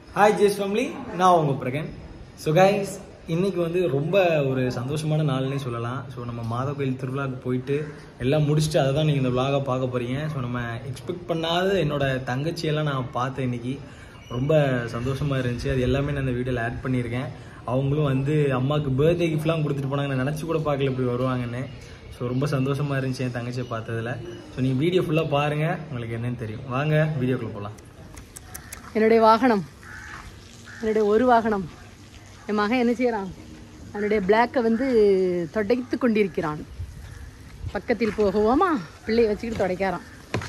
Hi ஜேஸ் family நான் உங்க பிரகன் so guys இன்னைக்கு வந்து ரொம்ப ஒரு சந்தோஷமான நாள்னே சொல்லலாம் ஸோ நம்ம மாதா கோயில் திருவிழாவுக்கு போயிட்டு எல்லாம் முடிச்சுட்டு அதை தான் நீங்கள் இந்த விலாகை பார்க்க போறீங்க ஸோ நம்ம எக்ஸ்பெக்ட் பண்ணாத என்னோட தங்கச்சியெல்லாம் நான் பார்த்தேன் இன்னைக்கு ரொம்ப சந்தோஷமா இருந்துச்சு அது எல்லாமே நான் இந்த வீடியோவில் ஆட் பண்ணியிருக்கேன் அவங்களும் வந்து அம்மாவுக்கு பர்த்டே கிஃப்ட்லாம் கொடுத்துட்டு போனாங்க நான் நினச்சி கூட பார்க்கல இப்படி வருவாங்கன்னு ஸோ ரொம்ப சந்தோஷமா இருந்துச்சு என் தங்கச்சியை பார்த்ததுல ஸோ நீங்கள் வீடியோ ஃபுல்லாக பாருங்கள் உங்களுக்கு என்னன்னு தெரியும் வாங்க வீடியோக்குள்ளே போகலாம் என்னுடைய வாகனம் என்னுடைய ஒரு வாகனம் என் மகன் என்ன செய்கிறான் அவனுடைய பிளாக்கை வந்து தொடைத்து கொண்டிருக்கிறான் பக்கத்தில் போகுவோமா பிள்ளையை வச்சுக்கிட்டு துடைக்காரான்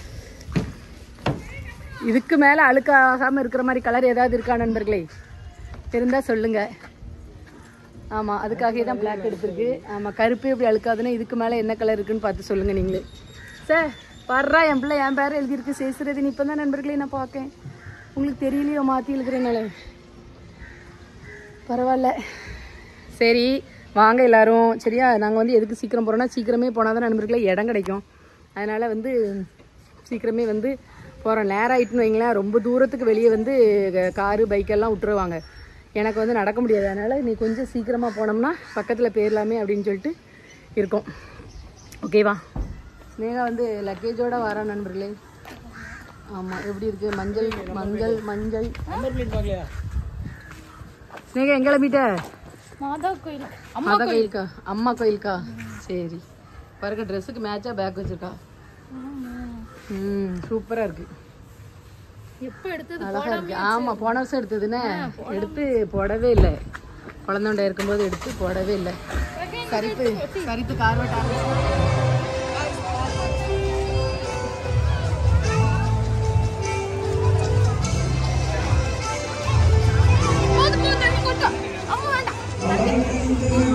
இதுக்கு மேலே அழுக்காகாமல் இருக்கிற மாதிரி கலர் ஏதாவது இருக்கா நண்பர்களே இருந்தால் சொல்லுங்கள் ஆமாம் அதுக்காகவே தான் பிளாக் எடுத்திருக்கு ஆமாம் கருப்பு எப்படி அழுக்காதுன்னா இதுக்கு மேலே என்ன கலர் இருக்குன்னு பார்த்து சொல்லுங்கள் நீங்களே சார் வர்றா என் பிள்ளை என் பேர் எழுதியிருக்கு சேசுறது இப்போ தான் நண்பர்களே நான் பார்க்கேன் உங்களுக்கு தெரியலையோ மாற்றி எழுதுறேனால பரவாயில்ல சரி வாங்க எல்லாரும் சரியா நாங்கள் வந்து எதுக்கு சீக்கிரம் போகிறோம்னா சீக்கிரமே போனால் தான் நண்பர்களே இடம் கிடைக்கும் அதனால் வந்து சீக்கிரமே வந்து போகிறோம் நேரம் ஆயிட்டுன்னு வைங்களேன் ரொம்ப தூரத்துக்கு வெளியே வந்து க- காரு பைக்கெல்லாம் விட்டுருவாங்க எனக்கு வந்து நடக்க முடியாது அதனால் நீ கொஞ்சம் சீக்கிரமாக போனோம்னா பக்கத்தில் போயிடலாமே அப்படின்னு சொல்லிட்டு இருக்கோம் ஓகேவா ஸ்னேகா வந்து லக்கேஜோட வர நண்பர்களே ஆமாம் எப்படி இருக்குது மஞ்சள் மஞ்சள் மஞ்சள் ஸ்னேகா எங்கே கிளம்பிட்ட மாதா கோயில் மாதா கோயிலுக்கா அம்மா கோயிலுக்கா சரி பாருங்க ட்ரெஸ்ஸுக்கு மேட்சாக பேக் வச்சிருக்கா ம் சூப்பராக இருக்கு எப்போ எடுத்தது அழகா இருக்கு ஆமா போன வருஷம் எடுத்ததுன்னு எடுத்து போடவே இல்லை குழந்தை இருக்கும்போது எடுத்து போடவே இல்லை சரித்து சரித்து கார் வெட்ட போது போது தண்ணி கொட்டும் அம்மா வேண்டாம்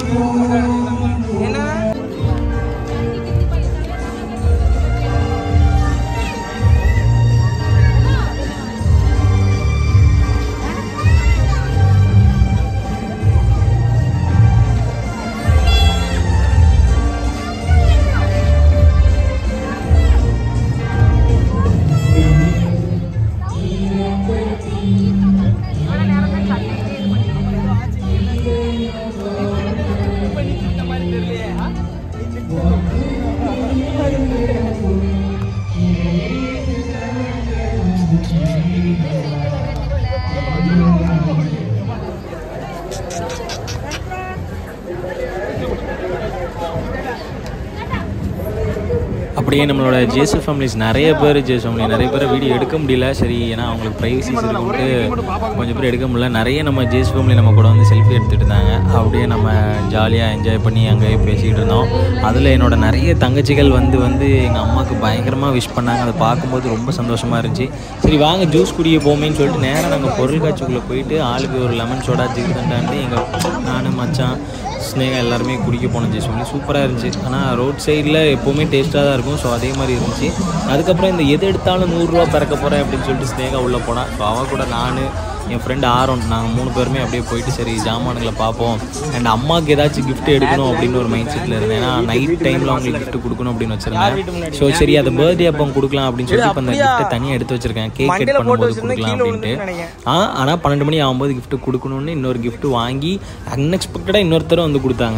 அப்படியே நம்மளோட ஜேசு ஃபேமிலிஸ் நிறைய பேர் ஜேசு ஃபேமிலி நிறைய பேர் வீடியோ எடுக்க முடியல சரி ஏன்னா அவங்களுக்கு ப்ரைவசிஸ் இருக்குன்ட்டு கொஞ்சம் பேர் எடுக்க முடியல நிறைய நம்ம ஜேசு ஃபேமிலி நம்ம கூட வந்து செல்ஃபி எடுத்துகிட்டு இருந்தாங்க அப்படியே நம்ம ஜாலியாக என்ஜாய் பண்ணி அங்கேயே பேசிக்கிட்டு இருந்தோம் அதில் என்னோட நிறைய தங்கச்சிகள் வந்து வந்து எங்கள் அம்மாவுக்கு பயங்கரமாக விஷ் பண்ணாங்க அதை பார்க்கும்போது ரொம்ப சந்தோஷமாக இருந்துச்சு சரி வாங்க ஜூஸ் குடிக்க போமேன்னு சொல்லிட்டு நேராக நாங்கள் பொருள் காட்சிக்குள்ளே போயிட்டு ஆளுக்கு ஒரு லெமன் சோடா ஜிகிர்தண்டாண்டு எங்கள் நான் மச்சான் ஸ்னேகா எல்லாருமே குடிக்க போனோம் ஜெய் சொல்லி சூப்பராக இருந்துச்சு ஆனால் ரோட் சைடில் எப்போவுமே டேஸ்ட்டாக தான் இருக்கும் ஸோ அதே மாதிரி இருந்துச்சு அதுக்கப்புறம் இந்த எது எடுத்தாலும் நூறுரூவா பிறக்க போகிறேன் அப்படின்னு சொல்லிட்டு ஸ்னேகா உள்ளே போனான் ஸோ அவன் கூட நான் என் ஃப்ரெண்டு ஆரோன் நாங்கள் மூணு பேருமே அப்படியே போயிட்டு சரி ஜாமான்களை பார்ப்போம் அண்ட் அம்மாவுக்கு ஏதாச்சும் gift எடுக்கணும் அப்படின்னு ஒரு மைண்ட் செட்டில் இருந்தேன் ஏன்னா நைட் டைமில் அவங்களுக்கு gift கொடுக்கணும் அப்படின்னு வச்சிருந்தேன் ஸோ சரி அதை பர்த்டே அப்போ கொடுக்கலாம் அப்படின்னு சொல்லிட்டு இப்போ அந்த கிஃப்ட்டை தனியாக எடுத்து வச்சிருக்கேன் கேக் கட் பண்ணும்போது கொடுக்கலாம் அப்படின்ட்டு ஆ ஆனால் பன்னெண்டு மணி ஆகும்போது gift கொடுக்கணும்னு இன்னொரு gift வாங்கி அன்எக்ஸ்பெக்டடாக இன்னொருத்தரும் வந்து கொடுத்தாங்க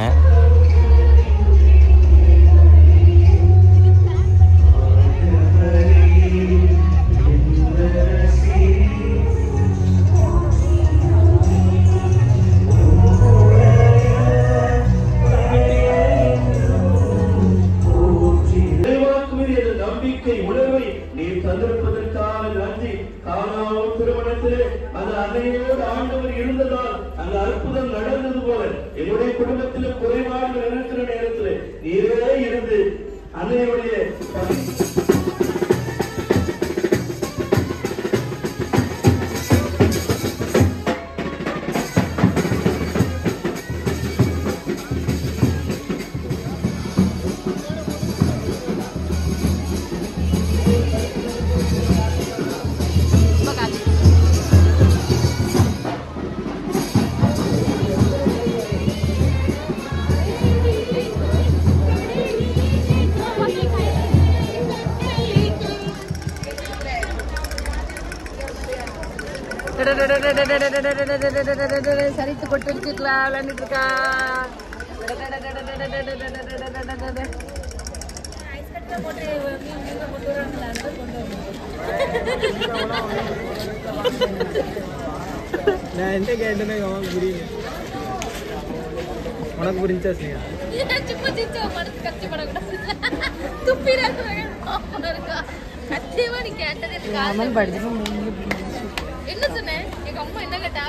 இறைவாக்குமீறிய நம்பிக்கை உணர்வை நீ தந்திருப்பதற்காக நன்றி காணாமல் திருமணத்திலே அந்த அன்னையோடு ஆண்டவர் இருந்ததால் அந்த அற்புதம் நடந்தது போல என்னுடைய குடும்பத்திலே குறைபாடுகள் இருக்கிற நேரத்திலே நீரே இருந்து அன்னையுடைய Thank you. சரித்து கொட்டு வச்சுக்கலாம் விளையாண்டுட்டு இருக்கா நான் எந்த கேட்டேன்னு உனக்கு புரியல உனக்கு புரிஞ்சா ஸ்னேகா சும்மா சிரிச்சு உன் மனசு கஷ்டப்படக்கூடாது துப்பிடாது இருக்கா சத்தியமா நீ கேட்டது எனக்கு காதுல படிச்சு என்ன சொன்னேன் எங்க அம்மா என்ன கேட்டா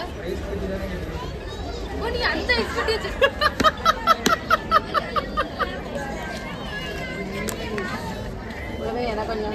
ஓ நீ அந்த எக்ஸ்பெக்ட் எனக்கு கொஞ்சம்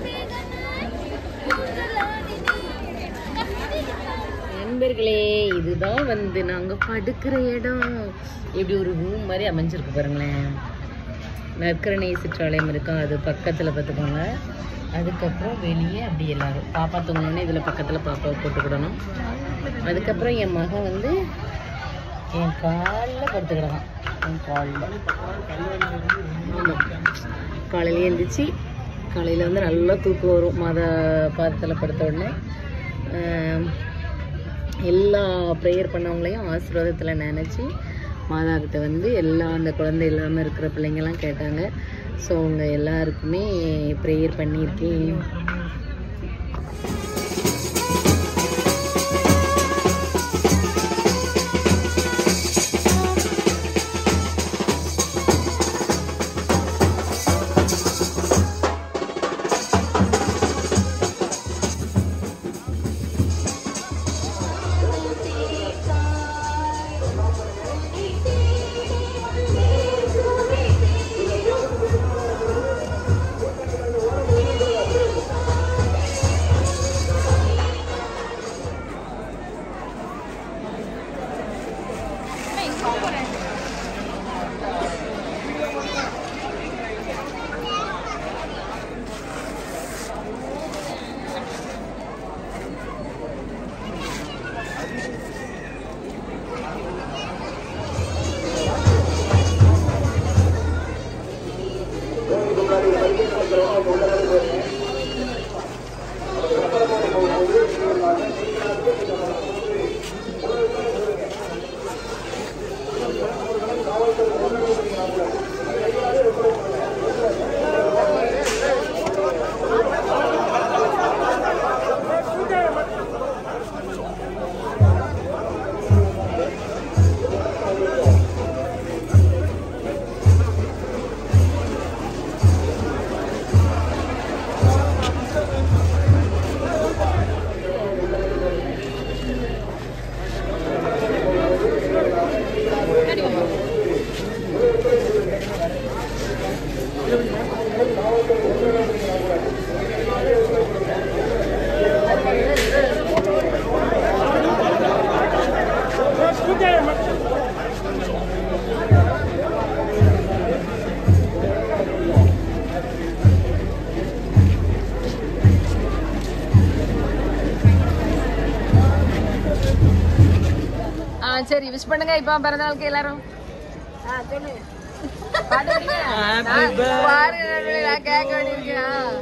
நண்பர்களே இதுதான் வந்து நாங்க படுக்கிற இடம் இப்படி ஒரு ரூம் மாதிரி அமைஞ்சிருக்கு பாருங்களேன் நற்கரணை சிற்றாலயம் இருக்கா அது பக்கத்தில் பார்த்துக்கோங்க அதுக்கப்புறம் வெளியே அப்படி எல்லாரும் பாப்பா தூங்கணுன்னு இதில் பக்கத்தில் பாப்பாவை போட்டுக்கிடணும் அதுக்கப்புறம் என் மகன் வந்து என் காலில் படுத்துக்கிடலாம் என் காலில் ஆமாம் காலையில எழுந்திரிச்சு காலையில் வந்து நல்லா தூக்கம் வரும் மாதா பாதத்தில் படுத்த உடனே ஆம், எல்லா ப்ரேயர் பண்ணவங்களையும் ஆசீர்வாதத்தில் நினச்சி மாதா கிட்ட வந்து எல்லா அந்த குழந்தை இல்லாமல் இருக்கிற பிள்ளைங்கெல்லாம் கேட்டாங்க ஸோ அவங்க எல்லாருக்குமே ப்ரேயர் பண்ணியிருக்கேன் ஆ சரி விஷ் பண்ணுங்க இப்போ பிறந்தநாளுக்கு எல்லாரும் ஆ சொல்லு பாட்டு படிங்க. நான் பாருங்க நண்பர்களே, நான் கேட்க வேண்டியிருக்கேன்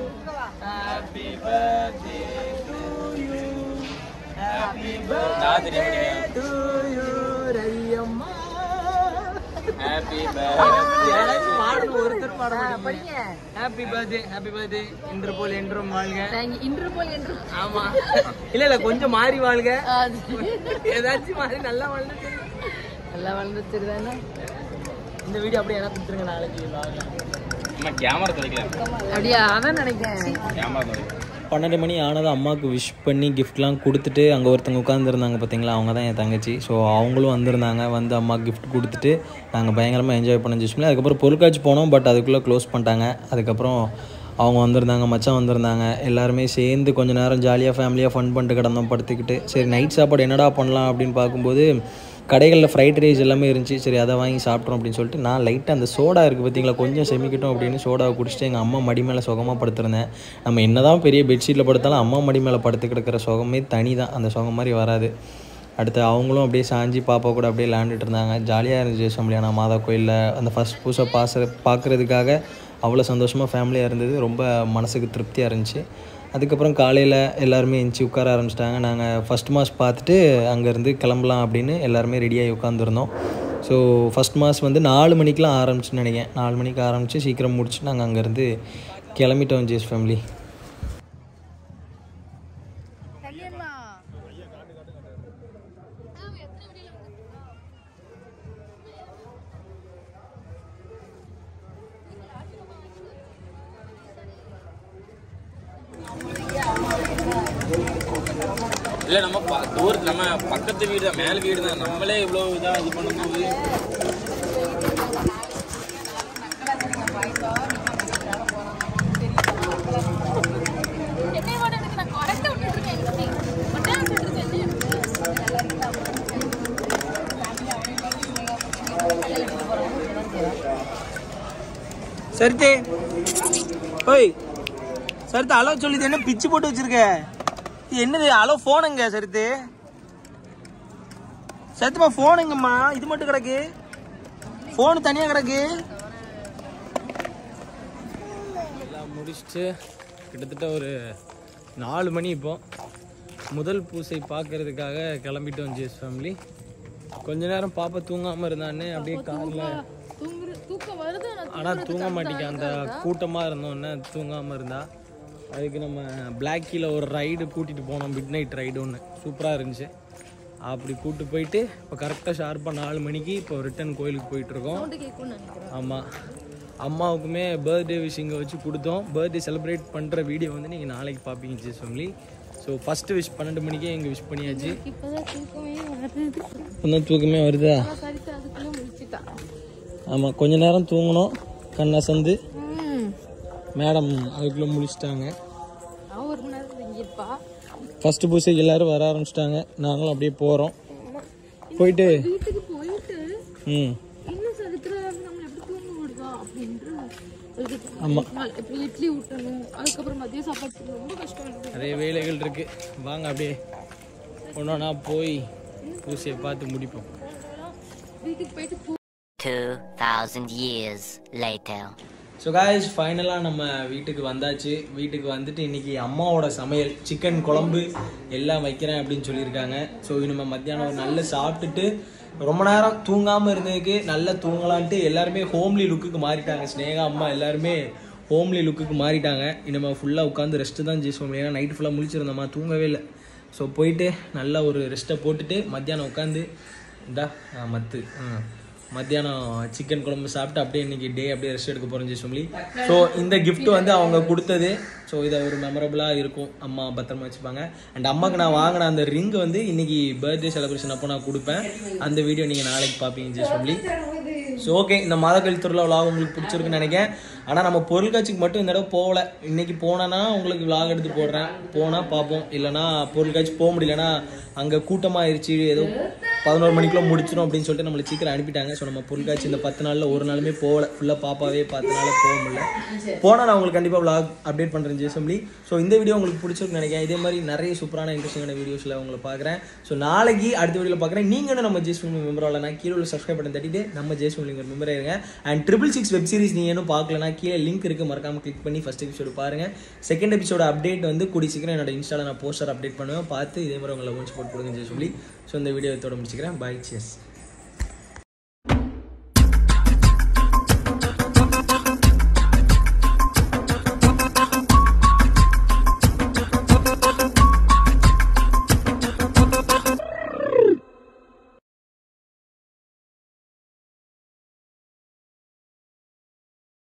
ஒருத்தர் பாட ஆ, படிங்க ஹாப்பி பர்த்டே ஹாப்பி பர்த்டே இன்று போல் என்றும் வாழ்க நான் இன்று போல் என்று ஆமா இல்ல இல்ல கொஞ்சம் மாறி வாழ்க ஆ, ஏதாச்சும் மாறி நல்லா வாழ்ந்து நல்லா வளர்ந்துச்சு தானே இந்த வீடியோ அப்படியே எனக்கு கொடுத்துருங்க நாளைக்கு vlog-ல. நம்ம கேமரா துடைக்கலாம் அப்படியா அதான் நினைக்கிறேன் கேமரா துடைக்கலாம் பன்னெண்டு மணி ஆனதும் அம்மாவுக்கு விஷ் பண்ணி கிஃப்ட்லாம் கொடுத்துட்டு அங்கே ஒருத்தவங்க உட்காந்துருந்தாங்க பார்த்தீங்களா அவங்க தான் என் தங்கச்சி ஸோ அவங்களும் வந்திருந்தாங்க வந்து அம்மா கிஃப்ட் கொடுத்துட்டு நாங்கள் பயங்கரமாக என்ஜாய் பண்ண ஜூஸ்மில் அதுக்கப்புறம் பொருட்காட்சி போனோம் பட் அதுக்குள்ளே க்ளோஸ் பண்ணிட்டாங்க அதுக்கப்புறம் அவங்க வந்திருந்தாங்க மச்சான் வந்திருந்தாங்க எல்லாருமே சேர்ந்து கொஞ்ச நேரம் ஜாலியாக ஃபேமிலியாக ஃபன் பண்ணிட்டு கிடந்தோம் படுத்துக்கிட்டு சரி நைட் சாப்பாடு என்னடா பண்ணலாம் அப்படின்னு பார்க்கும்போது கடைகளில் ஃப்ரைட் ரைஸ் எல்லாமே இருந்துச்சு சரி அதை வாங்கி சாப்பிட்றோம் அப்படின்னு சொல்லிட்டு நான் லைட்டாக அந்த சோடா இருக்குது பார்த்தீங்களா கொஞ்சம் செமிக்கட்டும் அப்படின்னு சோடாவை குடிச்சிட்டு எங்கள் அம்மா மடி மேலே சுகமாக படுத்திருந்தேன் நம்ம என்னதான் பெரிய பெட்ஷீட்டில் படுத்தாலும் அம்மா மடி மேலே படுத்து கிடக்கிற சுகமே தனி தான் அந்த சுகம் மாதிரி வராது அடுத்து அவங்களும் அப்படியே சாஞ்சி பாப்பா கூட அப்படியே விளாண்டுட்டு இருந்தாங்க ஜாலியாக இருந்துச்சு சம்பளியான மாதா கோயிலில் அந்த ஃபஸ்ட் பூசை பாச பார்க்குறதுக்காக அவ்வளோ சந்தோஷமாக ஃபேமிலியாக இருந்தது ரொம்ப மனசுக்கு திருப்தியாக இருந்துச்சு அதுக்கப்புறம் காலையில் எல்லாருமே எந்திச்சு உட்கார ஆரம்பிச்சிட்டாங்க நாங்கள் ஃபஸ்ட் மாஸ் பார்த்துட்டு அங்கேருந்து கிளம்பலாம் அப்படின்னு எல்லாருமே ரெடியாகி உட்காந்துருந்தோம் ஸோ ஃபஸ்ட் மாஸ் வந்து நாலு மணிக்கெலாம் ஆரம்பிச்சுன்னு நினைக்கிறேன் நாலு மணிக்கு ஆரம்பித்து சீக்கிரம் முடிச்சு நாங்கள் அங்கேருந்து கிளம்பிட்டோம் ஜேஸ் ஃபேமிலி இல்லை நம்ம ப தூரத்து நம்ம பக்கத்து வீடு தான் மேலே வீடு தான் நம்மளே இவ்வளோ இதாக இது பண்ணும்போது என்னை விட எனக்கு நான் கரெக்டாக விட்டுட்டு இருக்கேன் எனக்கு ஒட்டா விட்டுட்டு இருக்கேன் சரித்தே ஓய் சரித்து அலோ சொல்லிது என்ன பிச்சு போட்டு வச்சிருக்க இது என்னது அலோ ஃபோனுங்க சரித்து சத்துமா ஃபோனுங்கம்மா இது மட்டும் கிடக்கு ஃபோனு தனியாக கிடக்கு எல்லாம் முடிச்சுட்டு கிட்டத்தட்ட ஒரு நாலு மணி இப்போ முதல் பூசை பார்க்கறதுக்காக கிளம்பிட்டோம் ஜேஸ் ஃபேமிலி கொஞ்ச நேரம் பாப்பா தூங்காமல் இருந்தான்னு அப்படியே காரில் தூங்குற தூக்கம் வருது ஆனா ஆனால் தூங்க மாட்டேங்க அந்த கூட்டமாக இருந்தோன்னே தூங்காமல் இருந்தா அதுக்கு நம்ம பிளாக்கியில் ஒரு ரைடு கூட்டிகிட்டு போனோம் மிட் நைட் ரைடு ஒன்று சூப்பராக இருந்துச்சு அப்படி கூப்பிட்டு போயிட்டு இப்போ கரெக்டாக ஷார்ப்பாக நாலு மணிக்கு இப்போ ரிட்டர்ன் கோயிலுக்கு போயிட்டுருக்கோம் சவுண்டு கேட்கும்னு நினைக்கிறேன் ஆமாம் அம்மாவுக்குமே பர்த்டே விஷிங்கை வச்சு கொடுத்தோம் பர்த்டே செலிப்ரேட் பண்ணுற வீடியோ வந்து நீங்கள் நாளைக்கு பார்ப்பீங்க ஜெஸ் ஃபேமிலி ஸோ ஃபஸ்ட்டு விஷ் பன்னெண்டு மணிக்கே எங்கள் விஷ் பண்ணியாச்சு இப்போதான் தூக்கமே வருது இன்னும் தூக்கமே வருதா சரித்து அதுக்குள்ள முடிச்சுட்டா ஆமாம் கொஞ்ச நேரம் தூங்கணும் கண்ணை சந்து ம் மேடம் அதுக்குள்ளே முடிச்சிட்டாங்க நான் ஒரு மணி நேரம் தங்கியிருப்பா ஃபஸ்ட்டு பூசைக்கு எல்லாரும் வர ஆரம்பிச்சிட்டாங்க நாங்களும் அப்படியே போகிறோம் போயிட்டு வீட்டுக்கு போயிட்டு ம் இன்னும் சரித்திர நம்ம எப்படி தூங்க விடுதா அப்படின்ட்டு ஒரு ஆமா. நாள் இப்போ இட்லி ஊட்டணும் அதுக்கப்புறம் மதியம் சாப்பாடு செய்யணும். ரொம்ப கஷ்டம் இருக்கு நிறைய வேலைகள் இருக்குது வாங்க அப்படியே ஒன்றா போய் பூசையை பார்த்து முடிப்போம் வீட்டுக்கு போயிட்டு தூ 2,000 years later. ஸோ காய்ஸ் ஃபைனலாக நம்ம வீட்டுக்கு வந்தாச்சு வீட்டுக்கு வந்துட்டு இன்னைக்கு அம்மாவோட சமையல் சிக்கன் குழம்பு எல்லாம் வைக்கிறேன் அப்படின்னு சொல்லியிருக்காங்க ஸோ நம்ம மத்தியானம் ஒரு நல்ல சாப்பிட்டுட்டு ரொம்ப நேரம் தூங்காமல் இருந்ததுக்கு நல்லா தூங்கலான்ட்டு எல்லாருமே ஹோம்லி லுக்குக்கு மாறிட்டாங்க ஸ்னேகா அம்மா எல்லாருமே ஹோம்லி லுக்குக்கு மாறிட்டாங்க நம்ம ஃபுல்லாக உட்காந்து ரெஸ்ட்டு தான் ஜெயிச்சோம் ஏன்னா நைட்டு ஃபுல்லாக முழிச்சிருந்தோம்மா தூங்கவே இல்லை ஸோ போயிட்டு நல்லா ஒரு ரெஸ்ட்டை போட்டுட்டு மத்தியானம் உட்காந்து இந்தா ஆ, மத்து ம் மத்தியானம் சிக்கன் குழம்பு சாப்பிட்டு அப்படியே இன்னைக்கு டே அப்படியே ரெஸ்ட் எடுக்க போகிறோம் சொல்லி ஸோ இந்த gift வந்து அவங்க கொடுத்தது ஸோ இதை ஒரு மெமரபுளாக இருக்கும் அம்மா பத்திரமா வச்சுப்பாங்க அண்ட் அம்மாக்கு நான் வாங்கின அந்த ரிங் வந்து இன்னைக்கு பர்த்டே செலிப்ரேஷன் அப்போ நான் கொடுப்பேன் அந்த வீடியோ நீங்கள் நாளைக்கு பார்ப்பீங்க சொல்லி ஸோ ஓகே இந்த மாத கழித்துறையில் விலாக் உங்களுக்கு பிடிச்சிருக்குன்னு நினைக்கிறேன் ஆனால் நம்ம பொருள் காட்சிக்கு மட்டும் இந்த தடவை போகல இன்னைக்கு போனேன்னா உங்களுக்கு விலாக் எடுத்து போடுறேன் போனால் பார்ப்போம் இல்லைனா பொருள் காட்சி போக முடியலன்னா அங்கே கூட்டமாக ஆயிடுச்சு ஏதோ பதினோரு மணிக்குள்ள முடிச்சிடும் அப்படின்னு சொல்லிட்டு நம்மளை சீக்கிரம் அனுப்பிட்டாங்க ஸோ நம்ம பொருள் காட்சி இந்த பத்து நாளில் ஒரு நாளுமே போகல ஃபுல்லாக பாப்பாவே பார்த்தனால போக முடியல போனால் நான் உங்களுக்கு கண்டிப்பாக விலாக் அப்டேட் பண்ணுறேன் ஜெயசம்பளி ஸோ இந்த வீடியோ உங்களுக்கு பிடிச்சிருக்குன்னு நினைக்கிறேன் இதே மாதிரி நிறைய சூப்பரான இன்ட்ரெஸ்டிங்கான வீடியோஸில் உங்களை பார்க்குறேன் ஸோ நாளைக்கு அடுத்த வீடியோவில் பார்க்குறேன் நீங்களும் நம்ம ஜெய்ஸ்வலி மெம்பர் ஆகலனா கீழே உள்ள சப்ஸ்கிரைப் பண்ண தட்டிட்டு நம்ம ஜெய்ஸ்வலிங்க மெம்பர் ஆயிருங்க and triple six web series நீங்கள் இன்னும் பார்க்கலனா கீழே லிங்க் இருக்குது மறக்காம கிளிக் பண்ணி ஃபஸ்ட் எபிசோடு பாருங்கள் செகண்ட் எபிசோட அப்டேட் வந்து கூடி சீக்கிரம் என்னோட இன்ஸ்டாவில் நான் போஸ்டர் அப்டேட் பண்ணுவேன் பார்த்து இதே மாதிரி உங்களை ஒன்ஸ் போட்டு கொடுங்க ஜெய்ஸ்வலி ஸோ இந்த வீடியோ இதோட முடிச்சுக்கிறேன் பை சியர்ஸ்